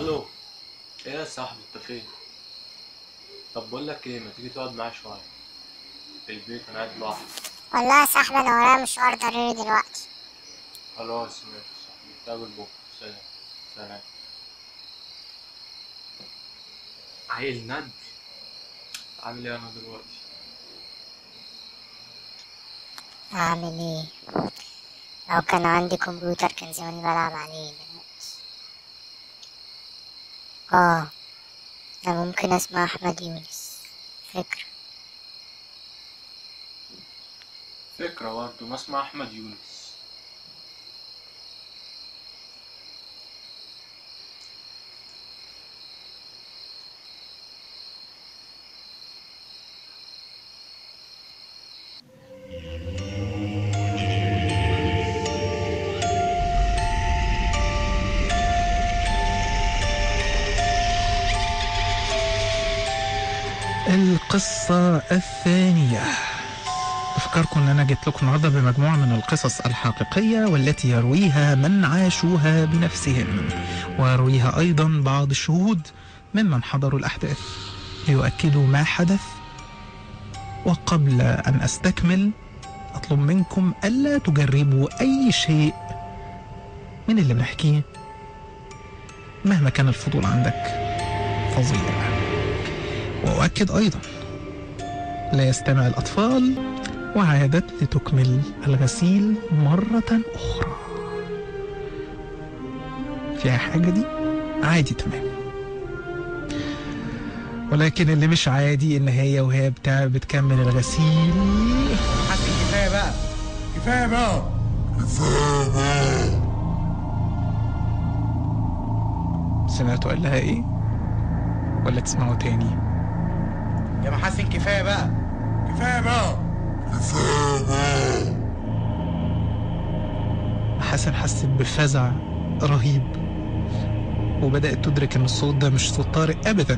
الو ايه يا صاحبي انت فين طب بقول لك ايه ما تيجي تقعد معايا شويه في البيت انا قاعد لوحدي والله يا صاحبي انا ورايا مشوار ضروري دلوقتي خلاص ماشي يا صاحبي نتقابل بكره سلام سلام عيل ند عامل ايه انا دلوقتي اعمل ايه لو كان عندي كمبيوتر كان زماني بلعب عليه دلوقتي اه انا ممكن اسمع احمد يونس فكرة فكره برضه ما اسمع احمد يونس القصة الثانية أفكركم أن أنا جيت لكم النهاردة بمجموعة من القصص الحقيقية والتي يرويها من عاشوها بنفسهم ويرويها أيضا بعض الشهود ممن حضروا الأحداث ليؤكدوا ما حدث وقبل أن أستكمل أطلب منكم ألا تجربوا أي شيء من اللي بنحكيه مهما كان الفضول عندك فظيع وأؤكد أيضا لا يستمع الأطفال وعادت لتكمل الغسيل مرة أخرى فيها حاجة دي عادي تمام ولكن اللي مش عادي إن هي وهي بتاع بتكمل الغسيل حسن كفايه بقى كفايه بقى سمعتوا قال لها إيه؟ ولا تسمعوا تاني؟ يا محسن كفايه بقى كفايه بقى حسن حست بفزع رهيب وبدأت تدرك إن الصوت ده مش صوت طارق أبدا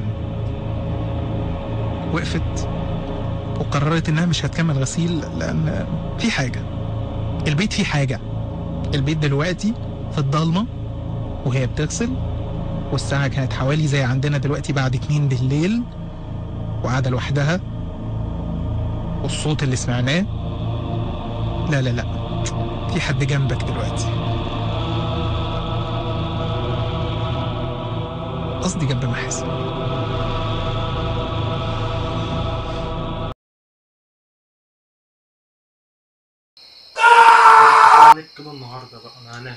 وقفت وقررت إنها مش هتكمل غسيل لأن في حاجة البيت فيه حاجة البيت دلوقتي في الضلمة وهي بتغسل والساعة كانت حوالي زي عندنا دلوقتي بعد اتنين بالليل وقاعدة لوحدها والصوت اللي سمعناه لا لا لا في حد جنبك دلوقتي قصدي جنب محاسن عليك كده النهارده بقى انا هنام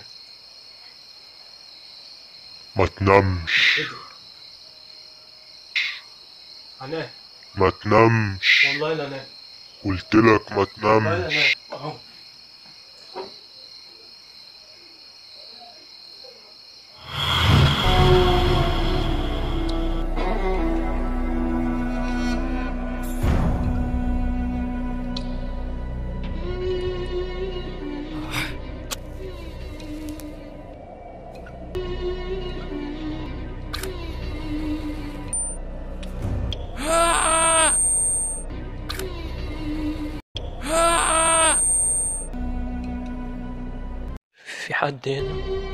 ما تنامش ايه ده هنام ما تنامش والله لا انام قلت لك ما والله لا انام تنامش اهو في حد هنا